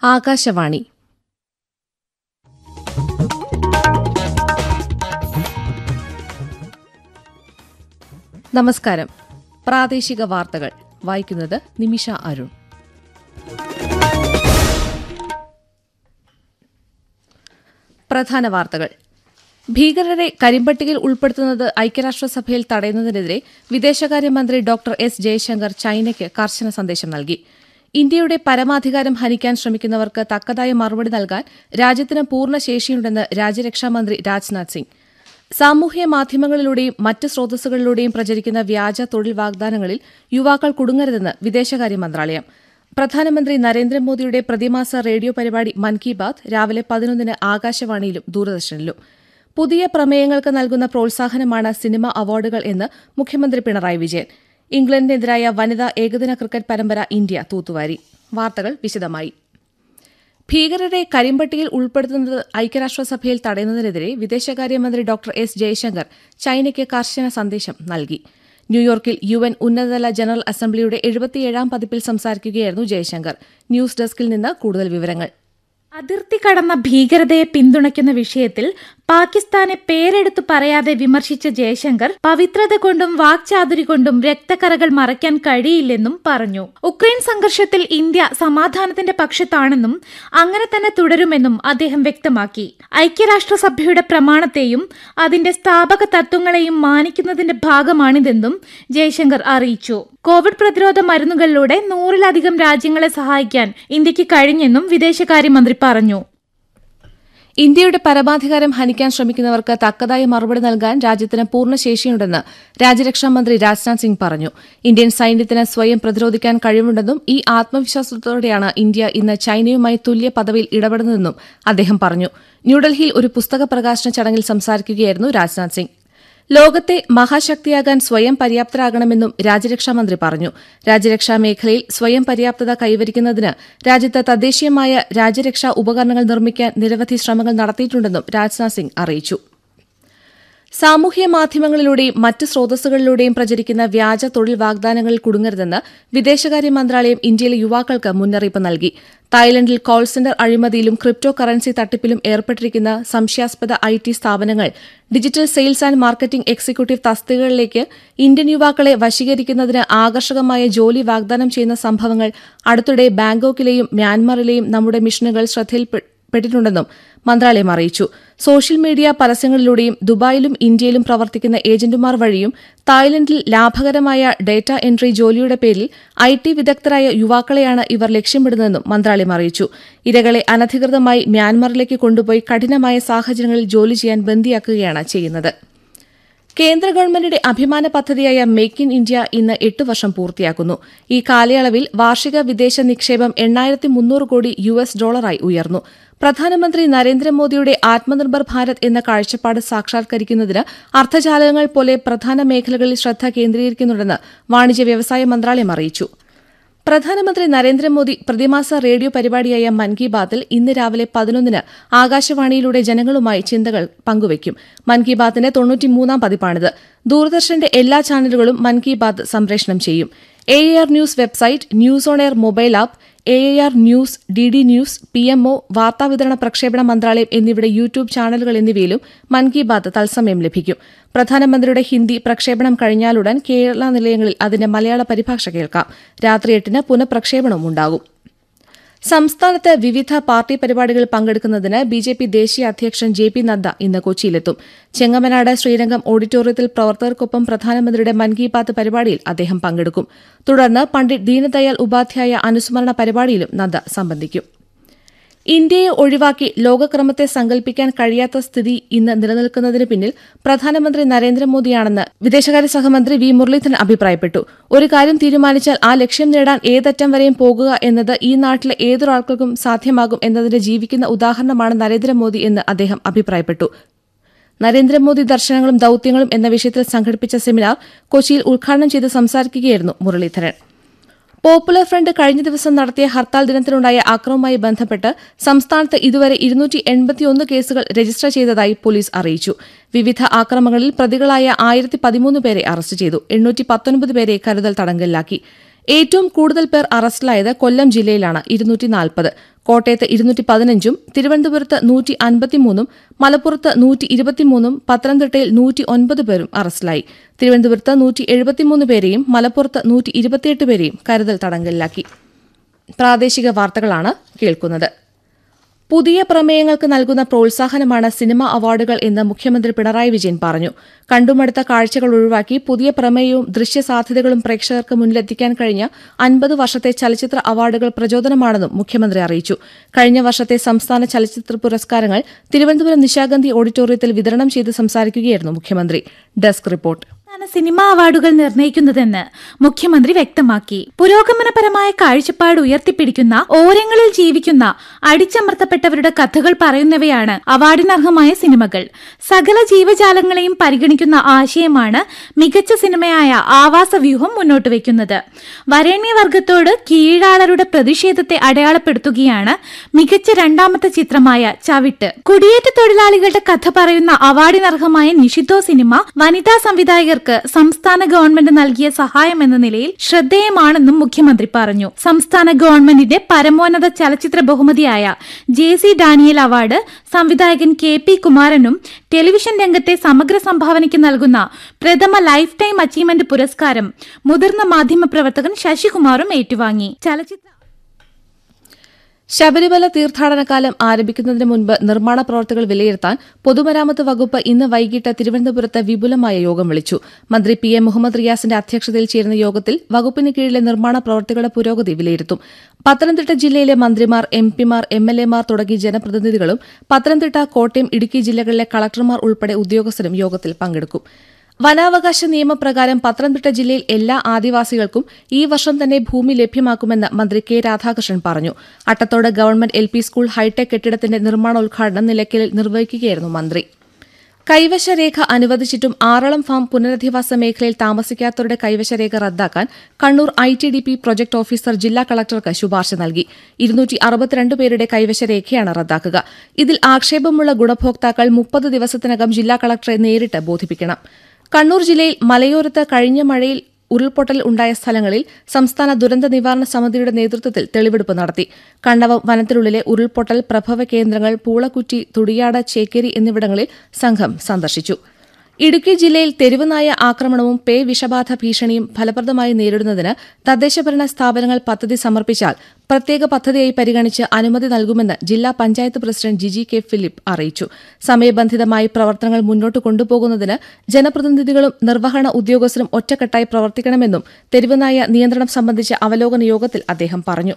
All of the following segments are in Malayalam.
ആകാശവാണി നമസ്കാരം പ്രാദേശിക വാർത്തകൾ വായിക്കുന്നത് നിമിഷ അരുൺ പ്രധാന വാർത്തകൾ ഭീകരരെ കരിമ്പട്ടികയിൽ ഉൾപ്പെടുത്തുന്നത് ഐക്യരാഷ്ട്രസഭയിൽ തടയുന്നതിനെതിരെ വിദേശകാര്യമന്ത്രി ഡോക്ടർ എസ് ജയശങ്കർ ചൈനയ്ക്ക് കർശന സന്ദേശം നൽകി ഇന്ത്യയുടെ പരമാധികാരം ഹനിക്കാൻ ശ്രമിക്കുന്നവർക്ക് തക്കതായ മറുപടി നൽകാൻ രാജ്യത്തിന് പൂർണ്ണ ശേഷിയുണ്ടെന്ന് രാജ്യരക്ഷാമന്ത്രി രാജ്നാഥ് സിംഗ് സാമൂഹ്യ മാധ്യമങ്ങളിലൂടെയും മറ്റ് സ്രോതസ്സുകളിലൂടെയും പ്രചരിക്കുന്ന വ്യാജ തൊഴിൽ വാഗ്ദാനങ്ങളിൽ യുവാക്കൾ കുടുങ്ങരുതെന്ന് വിദേശകാര്യ മന്ത്രാലയം പ്രധാനമന്ത്രി നരേന്ദ്രമോദിയുടെ പ്രതിമാസ റേഡിയോ പരിപാടി മൻ കി ബാത് രാവിലെ പതിനൊന്നിന് ആകാശവാണിയിലും ദൂരദർശനിലും പുതിയ പ്രമേയങ്ങൾക്ക് നൽകുന്ന പ്രോത്സാഹനമാണ് സിനിമ അവാർഡുകൾ എന്ന് മുഖ്യമന്ത്രി പിണറായി വിജയൻ ഇംഗ്ലണ്ടിനെതിരായ വനിതാ ഏകദിന ക്രിക്കറ്റ് പരമ്പര ഇന്ത്യ തൂത്തുവാരി വാർത്തകൾ വിശദമായി ഭീകരരെ കരിമ്പട്ടികയിൽ ഉൾപ്പെടുത്തുന്നത് ഐക്യരാഷ്ട്രസഭയിൽ തടയുന്നതിനെതിരെ വിദേശകാര്യമന്ത്രി ഡോക്ടർ എസ് ജയശങ്കർ ചൈനയ്ക്ക് കർശന സന്ദേശം നൽകി ന്യൂയോർക്കിൽ യു എൻ ഉന്നതതല ജനറൽ അസംബ്ലിയുടെ എഴുപത്തിയേഴാം പതിപ്പിൽ സംസാരിക്കുകയായിരുന്നു ജയശങ്കർ ന്യൂസ് ഡെസ്കിൽ നിന്ന് കൂടുതൽ വിവരങ്ങൾ അതിർത്തി കടന്ന ഭീകരതയെ പിന്തുണയ്ക്കുന്ന വിഷയത്തിൽ പാകിസ്ഥാനെ പേരെടുത്തു പറയാതെ വിമർശിച്ച ജയശങ്കർ പവിത്രത കൊണ്ടും വാക്ചാതുരി കൊണ്ടും രക്തക്കറകൾ മറയ്ക്കാൻ കഴിയില്ലെന്നും പറഞ്ഞു ഉക്രൈൻ സംഘർഷത്തിൽ ഇന്ത്യ സമാധാനത്തിന്റെ പക്ഷത്താണെന്നും അങ്ങനെ തന്നെ തുടരുമെന്നും അദ്ദേഹം വ്യക്തമാക്കി ഐക്യരാഷ്ട്രസഭയുടെ പ്രമാണത്തെയും അതിന്റെ സ്ഥാപക തത്വങ്ങളെയും മാനിക്കുന്നതിന്റെ ഭാഗമാണിതെന്നും ജയശങ്കർ അറിയിച്ചു കോവിഡ് പ്രതിരോധ മരുന്നുകളിലൂടെ നൂറിലധികം രാജ്യങ്ങളെ സഹായിക്കാൻ ഇന്ത്യക്ക് കഴിഞ്ഞെന്നും വിദേശകാര്യമന്ത്രി പറഞ്ഞു ഇന്ത്യയുടെ പരമാധികാരം ഹനിക്കാൻ ശ്രമിക്കുന്നവർക്ക് തക്കതായ മറുപടി നൽകാൻ രാജ്യത്തിന് പൂർണ്ണ ശേഷിയുണ്ടെന്ന് രാജ്യരക്ഷാമന്ത്രി രാജ്നാഥ് സിംഗ് പറഞ്ഞു ഇന്ത്യൻ സൈന്യത്തിന് സ്വയം പ്രതിരോധിക്കാൻ കഴിവുണ്ടെന്നും ഈ ആത്മവിശ്വാസത്തോടെയാണ് ഇന്ത്യ ഇന്ന് ചൈനയുമായി തുല്യ പദവിയിൽ ഇടപെടുന്നതെന്നും അദ്ദേഹം പറഞ്ഞു ന്യൂഡൽഹിയിൽ ഒരു പുസ്തക പ്രകാശന ചടങ്ങിൽ സംസാരിക്കുകയായിരുന്നു രാജ്നാഥ് സിംഗ് ലോകത്തെ മഹാശക്തിയാകാൻ സ്വയം പര്യാപ്തരാകണമെന്നും രാജ്യരക്ഷാമന്ത്രി പറഞ്ഞു രാജ്യരക്ഷാ മേഖലയിൽ സ്വയം പര്യാപ്തത കൈവരിക്കുന്നതിന് രാജ്യത്ത് തദ്ദേശീയമായ രാജ്യരക്ഷാ ഉപകരണങ്ങൾ നിർമ്മിക്കാൻ നിരവധി ശ്രമങ്ങൾ നടത്തിയിട്ടുണ്ടെന്നും രാജ്നാഥ് സിംഗ് അറിയിച്ചു സാമൂഹ്യ മാധ്യമങ്ങളിലൂടെയും മറ്റ് സ്രോതസ്സുകളിലൂടെയും പ്രചരിക്കുന്ന വ്യാജ തൊഴിൽ വാഗ്ദാനങ്ങളിൽ കുടുങ്ങരുതെന്ന് വിദേശകാര്യ മന്ത്രാലയം ഇന്ത്യയിലെ യുവാക്കൾക്ക് മുന്നറിയിപ്പ് നൽകി തായ്ലൻഡിൽ കോൾ സെന്റർ അഴിമതിയിലും ക്രിപ്റ്റോ കറൻസി തട്ടിപ്പിലും ഏർപ്പെട്ടിരിക്കുന്ന സംശയാസ്പദ ഐ ടി സ്ഥാപനങ്ങൾ digital sales and marketing executive തസ്തികകളിലേക്ക് ഇന്ത്യൻ യുവാക്കളെ വശീകരിക്കുന്നതിന് ആകർഷകമായ ജോലി വാഗ്ദാനം ചെയ്യുന്ന സംഭവങ്ങൾ അടുത്തിടെ ബാങ്കോക്കിലെയും മ്യാൻമറിലെയും നമ്മുടെ മിഷനുകൾ ശ്രദ്ധയിൽപ്പെട്ടിട്ടുണ്ടെന്നും മന്ത്രാലയം അറിയിച്ചു സോഷ്യൽ മീഡിയ പരസ്യങ്ങളിലൂടെയും ദുബായിലും ഇന്ത്യയിലും പ്രവർത്തിക്കുന്ന ഏജന്റുമാർ വഴിയും തായ്ലൻഡിൽ ലാഭകരമായ ഡേറ്റ എൻട്രി ജോലിയുടെ പേരിൽ ഐ ടി വിദഗ്ധരായ യുവാക്കളെയാണ് ഇവർ ലക്ഷ്യമിടുന്നതെന്നും മന്ത്രാലയം അറിയിച്ചു ഇരകളെ അനധികൃതമായി മ്യാൻമറിലേക്ക് കൊണ്ടുപോയി കഠിനമായ സാഹചര്യങ്ങളിൽ ജോലി ചെയ്യാൻ ബന്ദിയാക്കുകയാണ് ചെയ്യുന്നത് കേന്ദ്ര ഗവൺമെന്റിന്റെ അഭിമാന പദ്ധതിയായ മേക്ക് ഇൻ ഇന്ത്യ ഇന്ന് എട്ട് വർഷം പൂർത്തിയാക്കുന്നു ഈ കാലയളവിൽ വാർഷിക വിദേശ നിക്ഷേപം എണ്ണായിരത്തി മുന്നൂറ് കോടി യു എസ് ഡോളറായി ഉയർന്നു പ്രധാനമന്ത്രി നരേന്ദ്രമോദിയുടെ ആത്മനിർഭർ ഭാരത് എന്ന കാഴ്ചപ്പാട് സാക്ഷാത്കരിക്കുന്നതിന് അർത്ഥജാലകങ്ങൾ പോലെ പ്രധാന മേഖലകളിൽ ശ്രദ്ധ കേന്ദ്രീകരിക്കുന്നുണ്ടെന്ന് വാണിജ്യ വ്യവസായ മന്ത്രാലയം അറിയിച്ചു പ്രധാനമന്ത്രി നരേന്ദ്രമോദി പ്രതിമാസ റേഡിയോ പരിപാടിയായ മൻ കി ബാത്തിൽ ഇന്ന് രാവിലെ പതിനൊന്നിന് ആകാശവാണിയിലൂടെ ജനങ്ങളുമായി ചിന്തകൾ പങ്കുവയ്ക്കും മൻ കി ബാത്തിന്റെ തൊണ്ണൂറ്റിമൂന്നാം പതിപ്പാണിത് ദൂരദർശന്റെ എല്ലാ ചാനലുകളും മൻ കി ബാത് സംപ്രേഷണം ചെയ്യും A R news website news on air mobile app A R news D D news P MO വാർത്താവിതരണ പ്രക്ഷേപണ മന്ത്രാലയം എന്നിവയുടെ യൂട്യൂബ് ചാനലുകൾ എന്നിവയിലും മൻ കി ബാത് തത്സമയം ലഭിക്കും പ്രധാനമന്ത്രിയുടെ ഹിന്ദി പ്രക്ഷേപണം കഴിഞ്ഞാലുടൻ കേരള നിലയങ്ങളിൽ അതിന്റെ മലയാള പരിഭാഷ കേൾക്കാം രാത്രി എട്ടിന് പുനഃപ്രക്ഷേപണവും ഉണ്ടാകും സംസ്ഥാനത്ത് വിവിധ പാർട്ടി പരിപാടികളിൽ പങ്കെടുക്കുന്നതിന് ബി ജെ പി ദേശീയ അധ്യക്ഷൻ ജെ പി നദ്ദ ഇന്ന് കൊച്ചിയിലെത്തും ചെങ്ങമനാട് ശ്രീരംഗം ഓഡിറ്റോറിയത്തിൽ പ്രവർത്തകർക്കൊപ്പം പ്രധാനമന്ത്രിയുടെ മൻ കി ബാത്ത് പരിപാടിയിൽ അദ്ദേഹം പങ്കെടുക്കും തുടർന്ന് പണ്ഡിറ്റ് ദീനദയാൽ ഉപാധ്യായ അനുസ്മരണ പരിപാടിയിലും നദ്ദ സംബന്ധിക്കും ഇന്ത്യയെ ഒഴിവാക്കി ലോകക്രമത്തെ സങ്കൽപ്പിക്കാൻ കഴിയാത്ത സ്ഥിതി ഇന്ന് നിലനിൽക്കുന്നതിന് പിന്നിൽ പ്രധാനമന്ത്രി നരേന്ദ്രമോദിയാണെന്ന് വിദേശകാര്യ സഹമന്ത്രി വി മുരളീധരൻ അഭിപ്രായപ്പെട്ടു ഒരു കാര്യം തീരുമാനിച്ചാൽ ആ ലക്ഷ്യം നേടാൻ ഏതറ്റം വരെയും പോകുക എന്നത് ഈ നാട്ടിലെ ഏതൊരാൾക്കും സാധ്യമാകും എന്നതിന്റെ ജീവിക്കുന്ന ഉദാഹരണമാണ് നരേന്ദ്രമോദി എന്ന് അദ്ദേഹം അഭിപ്രായപ്പെട്ടു നരേന്ദ്രമോദി ദർശനങ്ങളും ദൌത്യങ്ങളും എന്ന വിഷയത്തിൽ സംഘടിപ്പിച്ച സെമിനാർ കൊച്ചിയിൽ ഉദ്ഘാടനം ചെയ്ത് സംസാരിക്കുകയായിരുന്നു മുരളീധരൻ പോപ്പുലർ ഫ്രണ്ട് കഴിഞ്ഞ ദിവസം നടത്തിയ ഹർത്താൽ ദിനത്തിലുണ്ടായ ആക്രമവുമായി ബന്ധപ്പെട്ട് സംസ്ഥാനത്ത് ഇതുവരെ ഇരുന്നൂറ്റി എൺപത്തിയൊന്ന് കേസുകൾ രജിസ്റ്റർ ചെയ്തതായി പോലീസ് അറിയിച്ചു വിവിധ ആക്രമണങ്ങളിൽ പ്രതികളായ ആയിരത്തി പതിമൂന്ന് പേരെ അറസ്റ്റ് ചെയ്തു എണ്ണൂറ്റി പത്തൊൻപത് പേരെ കരുതൽ തടങ്കലിലാക്കി ഏറ്റവും കൂടുതൽ പേർ അറസ്റ്റിലായത് കൊല്ലം ജില്ലയിലാണ് ഇരുന്നൂറ്റി നാൽപ്പത് കോട്ടയത്ത് ഇരുന്നൂറ്റി പതിനഞ്ചും തിരുവനന്തപുരത്ത് നൂറ്റി അൻപത്തിമൂന്നും മലപ്പുറത്ത് നൂറ്റി ഇരുപത്തിമൂന്നും പത്തനംതിട്ടയിൽ നൂറ്റി ഒൻപത് പേരും അറസ്റ്റിലായി തിരുവനന്തപുരത്ത് നൂറ്റി എഴുപത്തിമൂന്ന് പേരെയും മലപ്പുറത്ത് നൂറ്റി ഇരുപത്തിയെട്ട് പേരെയും കരുതൽ തടങ്കലിലാക്കി പ്രാദേശിക വാർത്തകളാണ് കേൾക്കുന്നത് പുതിയ പ്രമേയങ്ങൾക്ക് നൽകുന്ന പ്രോത്സാഹനമാണ് സിനിമ അവാർഡുകൾ എന്ന് മുഖ്യമന്ത്രി പിണറായി വിജയൻ പറഞ്ഞു കണ്ടുമടുത്ത കാഴ്ചകൾ ഒഴിവാക്കി പുതിയ പ്രമേയവും ദൃശ്യസാധ്യതകളും പ്രേക്ഷകർക്ക് മുന്നിലെത്തിക്കാൻ കഴിഞ്ഞ അൻപത് വർഷത്തെ ചലച്ചിത്ര അവാർഡുകൾ പ്രചോദനമാണെന്നും മുഖ്യമന്ത്രി അറിയിച്ചു കഴിഞ്ഞ വർഷത്തെ സംസ്ഥാന ചലച്ചിത്ര പുരസ്കാരങ്ങൾ തിരുവനന്തപുരം നിശാഗന്ധി ഓഡിറ്റോറിയത്തിൽ വിതരണം ചെയ്ത് സംസാരിക്കുകയായിരുന്നു മുഖ്യമന്ത്രി ഡെസ്ക് റിപ്പോർട്ട് ആണ് സിനിമാ അവാർഡുകൾ നിർണ്ണയിക്കുന്നതെന്ന് മുഖ്യമന്ത്രി വ്യക്തമാക്കി പുരോഗമനപരമായ കാഴ്ചപ്പാട് ഉയർത്തിപ്പിടിക്കുന്ന ഓരങ്ങളിൽ ജീവിക്കുന്ന അടിച്ചമർത്തപ്പെട്ടവരുടെ കഥകൾ പറയുന്നവയാണ് അവാർഡിനർഹമായ സിനിമകൾ സകല ജീവജാലങ്ങളെയും പരിഗണിക്കുന്ന ആശയമാണ് മികച്ച സിനിമയായ ആവാസവ്യൂഹം മുന്നോട്ട് വയ്ക്കുന്നത് വരേണ്യവർഗത്തോട് കീഴാളരുടെ പ്രതിഷേധത്തെ അടയാളപ്പെടുത്തുകയാണ് മികച്ച രണ്ടാമത്തെ ചിത്രമായ ചവിട്ട് കുടിയേറ്റ തൊഴിലാളികളുടെ കഥ പറയുന്ന അവാർഡിനർഹമായ നിഷിദ്ധോ സിനിമ വനിതാ സംവിധായകർക്ക് സംസ്ഥാന ഗവൺമെന്റ് നൽകിയ സഹായം എന്ന നിലയിൽ ശ്രദ്ധേയമാണെന്നും മുഖ്യമന്ത്രി പറഞ്ഞു സംസ്ഥാന ഗവൺമെന്റിന്റെ പരമോന്നത ചലച്ചിത്ര ബഹുമതിയായ ജെ സി ഡാനിയൽ അവാർഡ് സംവിധായകൻ കെ പി കുമാരനും ടെലിവിഷൻ രംഗത്തെ സമഗ്ര സംഭാവനയ്ക്ക് നൽകുന്ന പ്രഥമ ലൈഫ് ടൈം അച്ചീവ്മെന്റ് പുരസ്കാരം മുതിർന്ന മാധ്യമപ്രവർത്തകൻ ശശികുമാറും ഏറ്റുവാങ്ങി ചലച്ചിത്ര ശബരിമല തീർത്ഥാടനകാലം ആരംഭിക്കുന്നതിന് മുൻപ് നിർമ്മാണ പ്രവർത്തികൾ വിലയിരുത്താൻ പൊതുമരാമത്ത് വകുപ്പ് ഇന്ന് വൈകിട്ട് തിരുവനന്തപുരത്ത് വിപുലമായ യോഗം വിളിച്ചു മന്ത്രി പി എം മുഹമ്മദ് റിയാസിന്റെ അധ്യക്ഷതയിൽ ചേരുന്ന യോഗത്തിൽ വകുപ്പിന് കീഴിലെ നിർമ്മാണ പ്രവർത്തികളുടെ പുരോഗതി വിലയിരുത്തും പത്തനംതിട്ട ജില്ലയിലെ മന്ത്രിമാർ എം പിമാർ എം എൽ എമാർ തുടങ്ങി ജനപ്രതിനിധികളും പത്തനംതിട്ട കോട്ടയം ഇടുക്കി ജില്ലകളിലെ കളക്ടർമാർ ഉൾപ്പെടെ ഉദ്യോഗസ്ഥരും യോഗത്തിൽ പങ്കെടുക്കും വനാവകാശ നിയമപ്രകാരം പത്തനംതിട്ട ജില്ലയിൽ എല്ലാ ആദിവാസികൾക്കും ഈ വർഷം തന്നെ ഭൂമി ലഭ്യമാക്കുമെന്ന് മന്ത്രി കെ രാധാകൃഷ്ണൻ പറഞ്ഞു Attathode government L P school hi-tech കെട്ടിടത്തിന്റെ നിർമ്മാണോദ്ഘാടനം നിലയ്ക്കലിൽ നിർവഹിക്കുകയായിരുന്നു മന്ത്രി കൈവശരേഖ അനുവദിച്ചിട്ടും ആറളം ഫാം പുനരധിവാസ മേഖലയിൽ താമസിക്കാത്തവരുടെ കൈവശരേഖ റദ്ദാക്കാൻ Kannur I T D P project officer ജില്ലാ കളക്ടർക്ക് ശുപാർശ നൽകി ഇരുന്നൂറ്റി അറുപത്തിരണ്ട് പേരുടെ കൈവശരേഖയാണ് റദ്ദാക്കുക ഇതിൽ ആക്ഷേപമുള്ള ഗുണഭോക്താക്കൾ മുപ്പത് ദിവസത്തിനകം ജില്ലാ കളക്ടറെ നേരിട്ട് ബോധിപ്പിക്കണം കണ്ണൂർ ജില്ലയിൽ മലയോരത്ത് കഴിഞ്ഞ മഴയിൽ ഉരുൾപൊട്ടൽ ഉണ്ടായ സ്ഥലങ്ങളിൽ സംസ്ഥാന ദുരന്ത നിവാരണ സമിതിയുടെ നേതൃത്വത്തിൽ തെളിവെടുപ്പ് നടത്തി കണ്ണവം വനത്തിനുള്ളിലെ ഉരുൾപൊട്ടൽ പ്രഭവ കേന്ദ്രങ്ങൾ പൂളക്കുറ്റി തുടിയാട് ചേക്കേരി എന്നിവിടങ്ങളിൽ സംഘം സന്ദർശിച്ചു ഇടുക്കി ജില്ലയിൽ തെരുവുനായ ആക്രമണവും പേ വിഷബാധ ഭീഷണിയും ഫലപ്രദമായി നേരിടുന്നതിന് തദ്ദേശഭരണ സ്ഥാപനങ്ങൾ പദ്ധതി സമർപ്പിച്ചാൽ പ്രത്യേക പദ്ധതിയായി പരിഗണിച്ച് അനുമതി നൽകുമെന്ന് ജില്ലാ പഞ്ചായത്ത് പ്രസിഡന്റ് ജിജി കെ ഫിലിപ്പ് അറിയിച്ചു സമയബന്ധിതമായി പ്രവർത്തനങ്ങൾ മുന്നോട്ട് കൊണ്ടുപോകുന്നതിന് ജനപ്രതിനിധികളും നിർവഹണ ഉദ്യോഗസ്ഥരും ഒറ്റക്കെട്ടായി പ്രവർത്തിക്കണമെന്നും തെരുവുനായ നിയന്ത്രണം സംബന്ധിച്ച അവലോകന യോഗത്തിൽ അദ്ദേഹം പറഞ്ഞു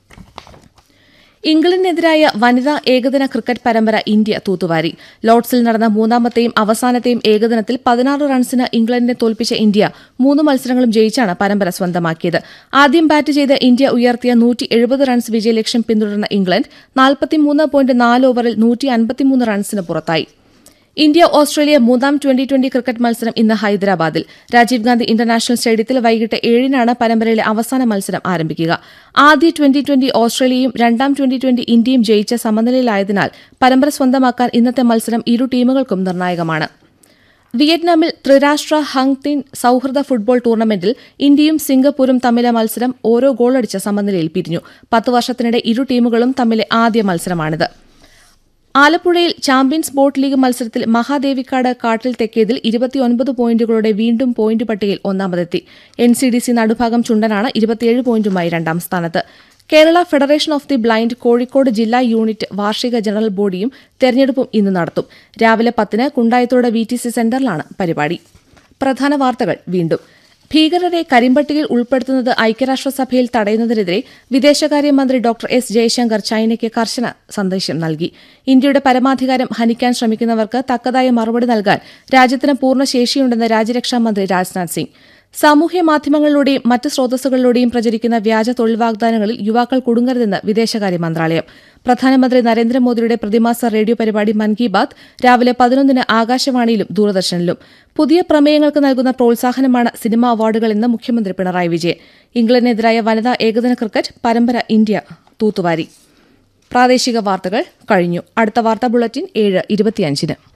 ഇംഗ്ലണ്ടിനെതിരായ വനിതാ ഏകദിന ക്രിക്കറ്റ് പരമ്പര ഇന്ത്യ തൂത്തുവാരി ലോർഡ്സിൽ നടന്ന മൂന്നാമത്തെയും അവസാനത്തെയും ഏകദിനത്തിൽ പതിനാറ് റൺസിന് ഇംഗ്ലണ്ടിനെ തോൽപ്പിച്ച ഇന്ത്യ മൂന്ന് മത്സരങ്ങളും ജയിച്ചാണ് പരമ്പര സ്വന്തമാക്കിയത് ആദ്യം ബാറ്റ് ചെയ്ത ഇന്ത്യ ഉയർത്തിയ നൂറ്റി എഴുപത് റൺസ് വിജയലക്ഷ്യം പിന്തുടർന്ന ഇംഗ്ലണ്ട് നാൽപ്പത്തിമൂന്ന് പോയിന്റ് നാല് ഓവറിൽ നൂറ്റി അൻപത്തിമൂന്ന് റൺസിന് പുറത്തായി ഇന്ത്യ ഓസ്ട്രേലിയ മൂന്നാം ട്വന്റി ട്വന്റി ക്രിക്കറ്റ് മത്സരം ഇന്ന് ഹൈദരാബാദിൽ രാജീവ് ഗാന്ധി ഇന്റർനാഷണൽ സ്റ്റേഡിയത്തിൽ വൈകിട്ട് ഏഴിനാണ് പരമ്പരയിലെ അവസാന മത്സരം ആരംഭിക്കുക ആദ്യ ട്വന്റി ട്വന്റി ഓസ്ട്രേലിയയും രണ്ടാം ട്വന്റി ട്വന്റി ഇന്ത്യയും ജയിച്ച സമനിലയിലായതിനാൽ പരമ്പര സ്വന്തമാക്കാൻ ഇന്നത്തെ മത്സരം ഇരു ടീമുകൾക്കും നിർണായകമാണ് വിയറ്റ്നാമിൽ ത്രിരാഷ്ട്ര ഹങ്തിൻ സൌഹൃദ ഫുട്ബോൾ ടൂർണമെന്റിൽ ഇന്ത്യയും സിംഗപ്പൂരും തമ്മിലെ മത്സരം ഓരോ ഗോളടിച്ച സമനിലയിൽ പിരിഞ്ഞു പത്ത് വർഷത്തിനിടെ ഇരു ടീമുകളും തമ്മിലെ ആദ്യ മത്സരമാണിത് ആലപ്പുഴയിൽ ചാമ്പ്യൻസ് ബോട്ട് ലീഗ് മത്സരത്തിൽ മഹാദേവിക്കാട് കാട്ടിൽ തെക്കേതിൽ ഇരുപത്തിയൊൻപത് പോയിന്റുകളോടെ വീണ്ടും പോയിന്റ് പട്ടികയിൽ ഒന്നാമതെത്തി N C D C Nadubhagam ചുണ്ടനാണ് ഇരുപത്തിയേഴ് പോയിന്റുമായി രണ്ടാം സ്ഥാനത്ത് Kerala federation of the blind Kozhikode ജില്ലാ യൂണിറ്റ് വാർഷിക ജനറൽ ബോഡിയും തെരഞ്ഞെടുപ്പും ഇന്ന് നടത്തും രാവിലെ പത്തിന് കുണ്ടായത്തോട് വി ടി സി സെന്ററിലാണ് പരിപാടി പ്രധാന വാർത്തകൾ വീണ്ടും ഭീകരരെ കരിമ്പട്ടികയിൽ ഉൾപ്പെടുത്തുന്നത് ഐക്യരാഷ്ട്രസഭയിൽ തടയുന്നതിനെതിരെ വിദേശകാര്യമന്ത്രി ഡോക്ടർ എസ് ജയശങ്കർ ചൈനയ്ക്ക് കർശന സന്ദേശം നൽകി ഇന്ത്യയുടെ പരമാധികാരം ഹനിക്കാൻ ശ്രമിക്കുന്നവർക്ക് തക്കതായ മറുപടി നൽകാൻ രാജ്യത്തിന് പൂർണ്ണ ശേഷിയുണ്ടെന്ന് രാജ്യരക്ഷാമന്ത്രി രാജ്നാഥ് സിംഗ് സാമൂഹ്യ മാധ്യമങ്ങളിലൂടെയും മറ്റ് സ്രോതസ്സുകളിലൂടെയും പ്രചരിക്കുന്ന വ്യാജ തൊഴിൽ വാഗ്ദാനങ്ങളിൽ യുവാക്കൾ കുടുങ്ങരുതെന്ന് വിദേശകാര്യ മന്ത്രാലയം പ്രധാനമന്ത്രി നരേന്ദ്രമോദിയുടെ പ്രതിമാസ റേഡിയോ പരിപാടി മൻ കി ബാത് രാവിലെ പതിനൊന്നിന് ആകാശവാണിയിലും ദൂരദർശനിലും പുതിയ പ്രമേയങ്ങൾക്ക് നൽകുന്ന പ്രോത്സാഹനമാണ് സിനിമാ അവാർഡുകളെന്ന് മുഖ്യമന്ത്രി പിണറായി വിജയൻ ഇംഗ്ലണ്ടിനെതിരായ വനിതാ ഏകദിന ക്രിക്കറ്റ് പരമ്പര ഇന്ത്യ തൂത്തുവാരി പ്രാദേശിക വാർത്തകൾ കഴിഞ്ഞു അടുത്ത വാർത്താ ബുള്ളറ്റിൻ ഏഴ് ഇരുപത്തിയഞ്ചിന്